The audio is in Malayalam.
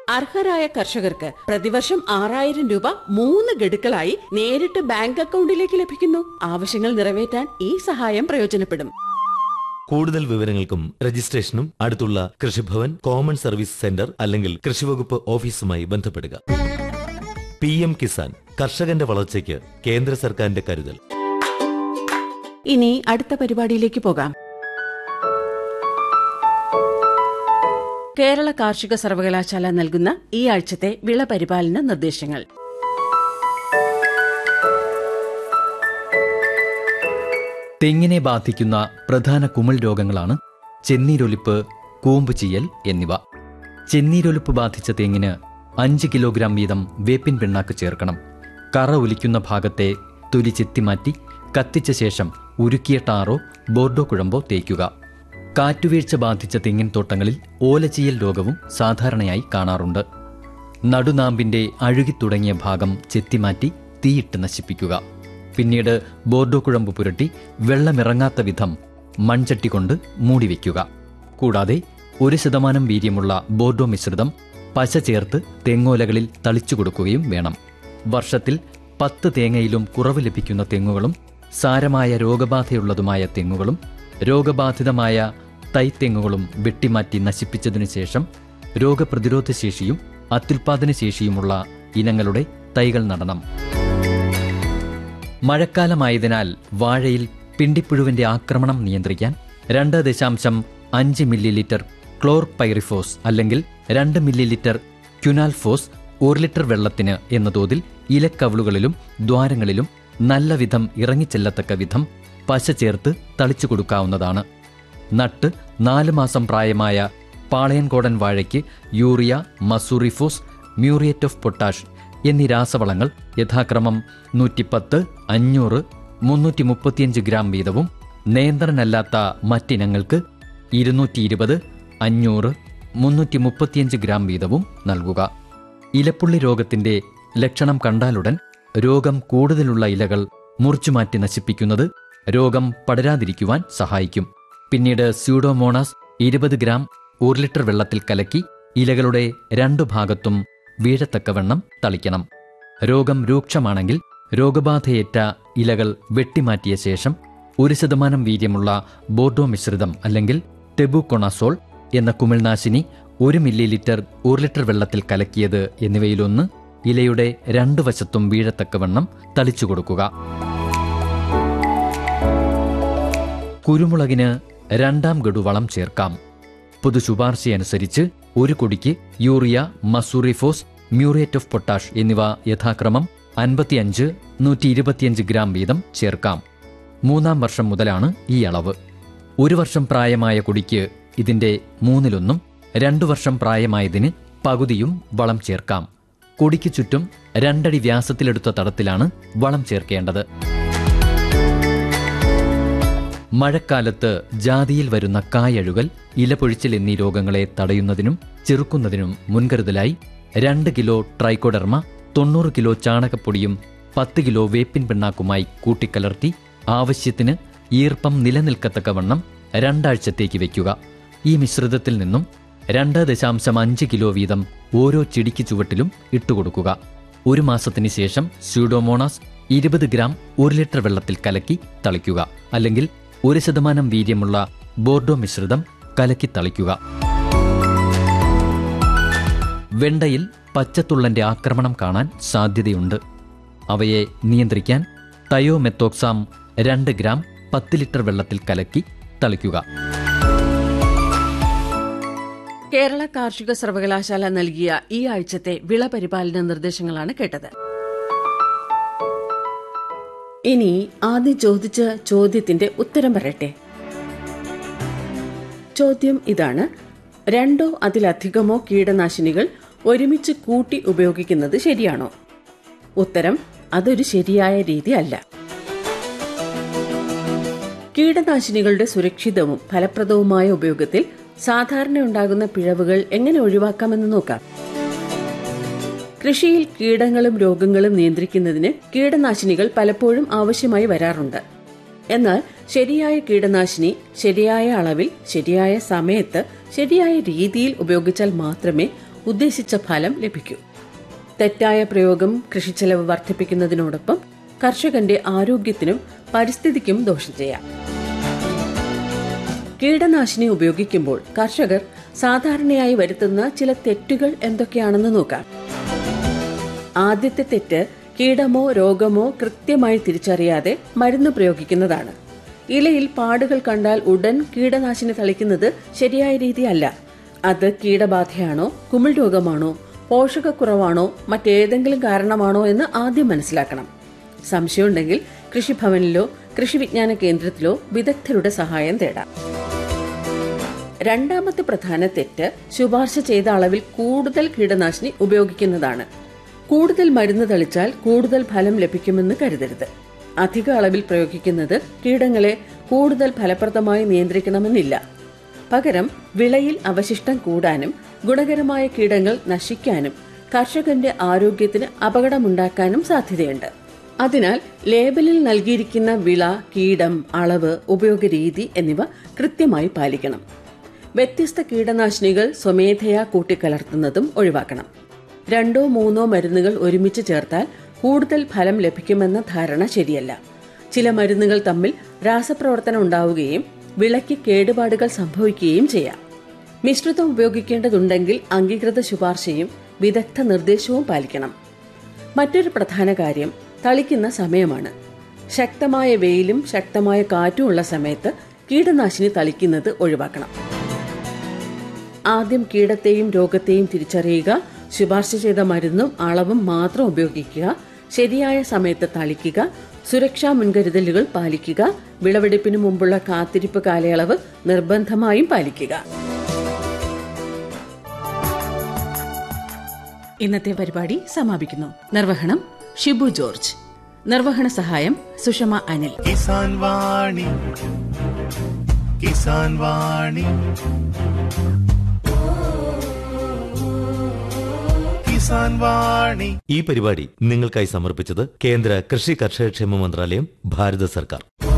അർഹരായ കർഷകർക്ക് പ്രതിവർഷം ആറായിരം രൂപ മൂന്ന് ഗഡുക്കളായി നേരിട്ട് ബാങ്ക് അക്കൗണ്ടിലേക്ക് ലഭിക്കുന്നു ആവശ്യങ്ങൾ നിറവേറ്റാൻ ഈ സഹായം പ്രയോജനപ്പെടും കൂടുതൽ വിവരങ്ങൾക്കും രജിസ്ട്രേഷനും അടുത്തുള്ള കൃഷിഭവൻ കോമൺ സർവീസ് സെന്റർ അല്ലെങ്കിൽ കൃഷിവകുപ്പ് ഓഫീസുമായി ബന്ധപ്പെടുക പി എം കിസാൻ കർഷകന്റെ വളർച്ചയ്ക്ക് കേന്ദ്ര സർക്കാരിന്റെ കരുതൽ ഇനി അടുത്ത പരിപാടിയിലേക്ക് പോകാം കേരള കാർഷിക സർവകലാശാല നൽകുന്ന ഈ ആഴ്ചത്തെ വിള പരിപാലന നിർദ്ദേശങ്ങൾ തെങ്ങിനെ ബാധിക്കുന്ന പ്രധാന കുമിൾ രോഗങ്ങളാണ് ചെന്നീരൊലിപ്പ് കൂമ്പ് ചീയൽ എന്നിവ ചെന്നീരൊലിപ്പ് ബാധിച്ച തെങ്ങിന് അഞ്ച് കിലോഗ്രാം വീതം വേപ്പിൻ പിണ്ണാക്ക് ചേർക്കണം കറ ഒലിക്കുന്ന ഭാഗത്തെ തൊലി ചെത്തിമാറ്റി കത്തിച്ച ശേഷം ഉരുക്കിയ ടാറോ ബോർഡോ കുഴമ്പോ തേക്കുക കാറ്റുവീഴ്ച ബാധിച്ച തെങ്ങിൻ തോട്ടങ്ങളിൽ ഓലചീയൽ രോഗവും സാധാരണയായി കാണാറുണ്ട് നടുനാമ്പിന്റെ അഴുകിത്തുടങ്ങിയ ഭാഗം ചെത്തിമാറ്റി തീയിട്ട് നശിപ്പിക്കുക പിന്നീട് ബോർഡോ കുഴമ്പ് പുരട്ടി വെള്ളമിറങ്ങാത്ത വിധം മൺചട്ടി കൊണ്ട് മൂടിവെക്കുക കൂടാതെ ഒരു ശതമാനം വീര്യമുള്ള ബോർഡോ മിശ്രിതം പശ ചേർത്ത് തെങ്ങോലകളിൽ തളിച്ചു കൊടുക്കുകയും വേണം വർഷത്തിൽ പത്ത് തേങ്ങയിലും കുറവ് ലഭിക്കുന്ന തെങ്ങുകളും സാരമായ രോഗബാധയുള്ളതുമായ തെങ്ങുകളും രോഗബാധിതമായ തൈത്തെങ്ങുകളും വെട്ടിമാറ്റി നശിപ്പിച്ചതിനു ശേഷം രോഗപ്രതിരോധ ശേഷിയും അത്യുൽപാദന ശേഷിയുമുള്ള ഇനങ്ങളുടെ തൈകൾ നടണം മഴക്കാലമായതിനാൽ വാഴയിൽ പിണ്ടിപ്പുഴുവിന്റെ ആക്രമണം നിയന്ത്രിക്കാൻ രണ്ട് ദശാംശം അഞ്ച് മില്ലി ലിറ്റർ ക്ലോർ പൈറിഫോസ് അല്ലെങ്കിൽ രണ്ട് മില്ലി ലിറ്റർ ക്യുനാൽഫോസ് ഒരു ലിറ്റർ വെള്ളത്തിന് എന്ന തോതിൽ ഇലക്കവിളുകളിലും ദ്വാരങ്ങളിലും നല്ല വിധം ഇറങ്ങിച്ചെല്ലത്തക്ക വിധം പശ ചേർത്ത് തളിച്ചു കൊടുക്കാവുന്നതാണ് നട്ട് നാല് മാസം പ്രായമായ പാളയൻകോടൻ വാഴയ്ക്ക് urea Mussooriephos muriate of potash എന്നീ രാസവളങ്ങൾ യഥാക്രമം നൂറ്റിപ്പത്ത് അഞ്ഞൂറ് മുന്നൂറ്റി മുപ്പത്തിയഞ്ച് ഗ്രാം വീതവും നിയന്ത്രണമല്ലാത്ത മറ്റിനങ്ങൾക്ക് ഇരുന്നൂറ്റി ഇരുപത് അഞ്ഞൂറ് മുന്നൂറ്റി മുപ്പത്തിയഞ്ച് ഗ്രാം വീതവും നൽകുക ഇലപ്പുള്ളി രോഗത്തിന്റെ ലക്ഷണം കണ്ടാലുടൻ രോഗം കൂടുതലുള്ള ഇലകൾ മുറിച്ചുമാറ്റി നശിപ്പിക്കുന്നത് രോഗം പടരാതിരിക്കുവാൻ സഹായിക്കും പിന്നീട് സ്യൂഡോമോണാസ് ഇരുപത് ഗ്രാം ഒരു ലിറ്റർ വെള്ളത്തിൽ കലക്കി ഇലകളുടെ രണ്ടു ഭാഗത്തും വീഴത്തക്കവണ്ണം തളിക്കണം രോഗം രൂക്ഷമാണെങ്കിൽ രോഗബാധയേറ്റ ഇലകൾ വെട്ടിമാറ്റിയ ശേഷം ഒരു ശതമാനം വീര്യമുള്ള ബോർഡോ മിശ്രിതം അല്ലെങ്കിൽ ടെബുകൊണാസോൾ എന്ന കുമിൾനാശിനി ഒരു മില്ലി ലിറ്റർ ഒരു ലിറ്റർ വെള്ളത്തിൽ കലക്കിയത് എന്നിവയിലൊന്ന് ഇലയുടെ രണ്ടു വശത്തും വീഴത്തക്കവണ്ണം തളിച്ചു കൊടുക്കുക കുരുമുളകിന് രണ്ടാം ഗഡു വളം ചേർക്കാം പൊതു ശുപാർശയനുസരിച്ച് ഒരു കൊടിക്ക് urea Mussooriephos muriate of potash എന്നിവ യഥാക്രമം അൻപത്തിയഞ്ച് നൂറ്റി ഇരുപത്തിയഞ്ച് ഗ്രാം വീതം ചേർക്കാം മൂന്നാം വർഷം മുതലാണ് ഈ അളവ് ഒരു വർഷം പ്രായമായ കൊടിക്ക് ഇതിന്റെ മൂന്നിലൊന്നും രണ്ടു വർഷം പ്രായമായതിന് പകുതിയും വളം ചേർക്കാം കൊടിക്ക് ചുറ്റും രണ്ടടി വ്യാസത്തിലെടുത്ത തടത്തിലാണ് വളം ചേർക്കേണ്ടത് മഴക്കാലത്ത് ജാതിയിൽ വരുന്ന കായഴുകൽ ഇലപൊഴിച്ചിൽ എന്നീ രോഗങ്ങളെ തടയുന്നതിനും ചെറുക്കുന്നതിനും മുൻകരുതലായി രണ്ട് കിലോ ട്രൈക്കോഡർമ തൊണ്ണൂറ് കിലോ ചാണകപ്പൊടിയും പത്ത് കിലോ വേപ്പിൻ പിണ്ണാക്കുമായി കൂട്ടിക്കലർത്തി ആവശ്യത്തിന് ഈർപ്പം നിലനിൽക്കത്തക്കവണ്ണം രണ്ടാഴ്ചത്തേക്ക് വയ്ക്കുക ഈ മിശ്രിതത്തിൽ നിന്നും രണ്ട് ദശാംശം അഞ്ച് കിലോ വീതം ഓരോ ചെടിക്ക് ചുവട്ടിലും ഇട്ടുകൊടുക്കുക ഒരു മാസത്തിന് ശേഷം സ്യൂഡോമോണാസ് ഇരുപത് ഗ്രാം ഒരു ലിറ്റർ വെള്ളത്തിൽ കലക്കി തളിക്കുക അല്ലെങ്കിൽ ഒരു ശതമാനം വീര്യമുള്ള ബോർഡോ മിശ്രിതം കലക്കി തളിക്കുക വെണ്ടയിൽ പച്ചത്തുള്ളന്റെ ആക്രമണം കാണാൻ സാധ്യതയുണ്ട് അവയെ നിയന്ത്രിക്കാൻ തയോമെത്തോക്സാം രണ്ട് ഗ്രാം പത്ത് ലിറ്റർ വെള്ളത്തിൽ കലക്കി തളിക്കുക കേരള കാർഷിക സർവകലാശാല നൽകിയ ഈ ആഴ്ചത്തെ വിള പരിപാലന നിർദ്ദേശങ്ങളാണ് കേട്ടത് ഇനി ആദ്യം ചോദിച്ച ചോദ്യത്തിന്റെ ഉത്തരം പറയട്ടെ ചോദ്യം ഇതാണ് രണ്ടോ അതിലധികമോ കീടനാശിനികൾ ഒരുമിച്ച് കൂട്ടി ഉപയോഗിക്കുന്നത് ശരിയാണോ ഉത്തരം അതൊരു ശരിയായ രീതി അല്ല കീടനാശിനികളുടെ സുരക്ഷിതവും ഫലപ്രദവുമായ ഉപയോഗത്തിൽ സാധാരണ ഉണ്ടാകുന്ന പിഴവുകൾ എങ്ങനെ ഒഴിവാക്കാമെന്ന് നോക്കാം കൃഷിയിൽ കീടങ്ങളും രോഗങ്ങളും നിയന്ത്രിക്കുന്നതിന് കീടനാശിനികൾ പലപ്പോഴും ആവശ്യമായി വരാറുണ്ട് എന്നാൽ ശരിയായ കീടനാശിനി ശരിയായ അളവിൽ ശരിയായ സമയത്ത് ശരിയായ രീതിയിൽ ഉപയോഗിച്ചാൽ മാത്രമേ ഉദ്ദേശിച്ച ഫലം ലഭിക്കൂ തെറ്റായ പ്രയോഗം കൃഷിച്ചെലവ് വർദ്ധിപ്പിക്കുന്നതിനോടൊപ്പം കർഷകന്റെ ആരോഗ്യത്തിനും പരിസ്ഥിതിക്കും ദോഷം ചെയ്യാം കീടനാശിനി ഉപയോഗിക്കുമ്പോൾ കർഷകർ സാധാരണയായി വരുത്തുന്ന ചില തെറ്റുകൾ എന്തൊക്കെയാണെന്ന് നോക്കാം ആദ്യത്തെ തെറ്റ് കീടമോ രോഗമോ കൃത്യമായി തിരിച്ചറിയാതെ മരുന്ന് പ്രയോഗിക്കുന്നതാണ് ഇലയിൽ പാടുകൾ കണ്ടാൽ ഉടൻ കീടനാശിനി തളിക്കുന്നത് ശരിയായ രീതിയല്ല അത് കീടബാധയാണോ കുമിൾ രോഗമാണോ പോഷകക്കുറവാണോ മറ്റേതെങ്കിലും കാരണമാണോ എന്ന് ആദ്യം മനസ്സിലാക്കണം സംശയമുണ്ടെങ്കിൽ കൃഷിഭവനിലോ കൃഷി വിജ്ഞാന കേന്ദ്രത്തിലോ വിദഗ്ധരുടെ സഹായം തേടാം രണ്ടാമത്തെ പ്രധാന തെറ്റ് ശുപാർശ ചെയ്ത അളവിൽ കൂടുതൽ കീടനാശിനി ഉപയോഗിക്കുന്നതാണ് കൂടുതൽ മരുന്ന് തളിച്ചാൽ കൂടുതൽ ഫലം ലഭിക്കുമെന്ന് കരുതരുത് അധിക അളവിൽ പ്രയോഗിക്കുന്നത് കീടങ്ങളെ കൂടുതൽ ഫലപ്രദമായി നിയന്ത്രിക്കണമെന്നില്ല പകരം വിളയിൽ അവശിഷ്ടം കൂടാനും ഗുണകരമായ കീടങ്ങൾ നശിക്കാനും കർഷകന്റെ ആരോഗ്യത്തിന് അപകടമുണ്ടാക്കാനും സാധ്യതയുണ്ട് അതിനാൽ ലേബലിൽ നൽകിയിരിക്കുന്ന വിള കീടം അളവ് ഉപയോഗരീതി എന്നിവ കൃത്യമായി പാലിക്കണം വ്യത്യസ്ത കീടനാശിനികൾ സ്വമേധയാ കൂട്ടിക്കലർത്തുന്നതും ഒഴിവാക്കണം രണ്ടോ മൂന്നോ മരുന്നുകൾ ഒരുമിച്ച് ചേർത്താൽ കൂടുതൽ ഫലം ലഭിക്കുമെന്ന ധാരണ ശരിയല്ല ചില മരുന്നുകൾ തമ്മിൽ രാസപ്രവർത്തനം ഉണ്ടാവുകയും വിളയ്ക്ക് കേടുപാടുകൾ സംഭവിക്കുകയും ചെയ്യാം മിശ്രിതം ഉപയോഗിക്കേണ്ടതുണ്ടെങ്കിൽ അംഗീകൃത ശുപാർശയും വിദഗ്ധ നിർദ്ദേശവും പാലിക്കണം മറ്റൊരു പ്രധാന കാര്യം തളിക്കുന്ന സമയമാണ് ശക്തമായ വെയിലും ശക്തമായ കാറ്റും ഉള്ള സമയത്ത് കീടനാശിനി തളിക്കുന്നത് ഒഴിവാക്കണം ആദ്യം കീടത്തെയും രോഗത്തെയും തിരിച്ചറിയുക ശുപാർശ ചെയ്ത മരുന്നും അളവും മാത്രം ഉപയോഗിക്കുക ശരിയായ സമയത്ത് തളിക്കുക സുരക്ഷാ മുൻകരുതലുകൾ പാലിക്കുക വിളവെടുപ്പിന് മുമ്പുള്ള കാത്തിരിപ്പ് കാലയളവ് നിർബന്ധമായും പാലിക്കുക ഇന്നത്തെ പരിപാടി സമാപിക്കുന്നു നിർവഹണം ഷിബു ജോർജ് നിർവഹണ സഹായം സുഷമ അനിൽ കിസാൻ വാണി കിസാൻ വാണി കിസാൻ വാണി ഈ പരിപാടി നിങ്ങൾക്കായി സമർപ്പിച്ചത് കേന്ദ്ര കൃഷി കർഷകക്ഷേമ മന്ത്രാലയം ഭാരത സർക്കാർ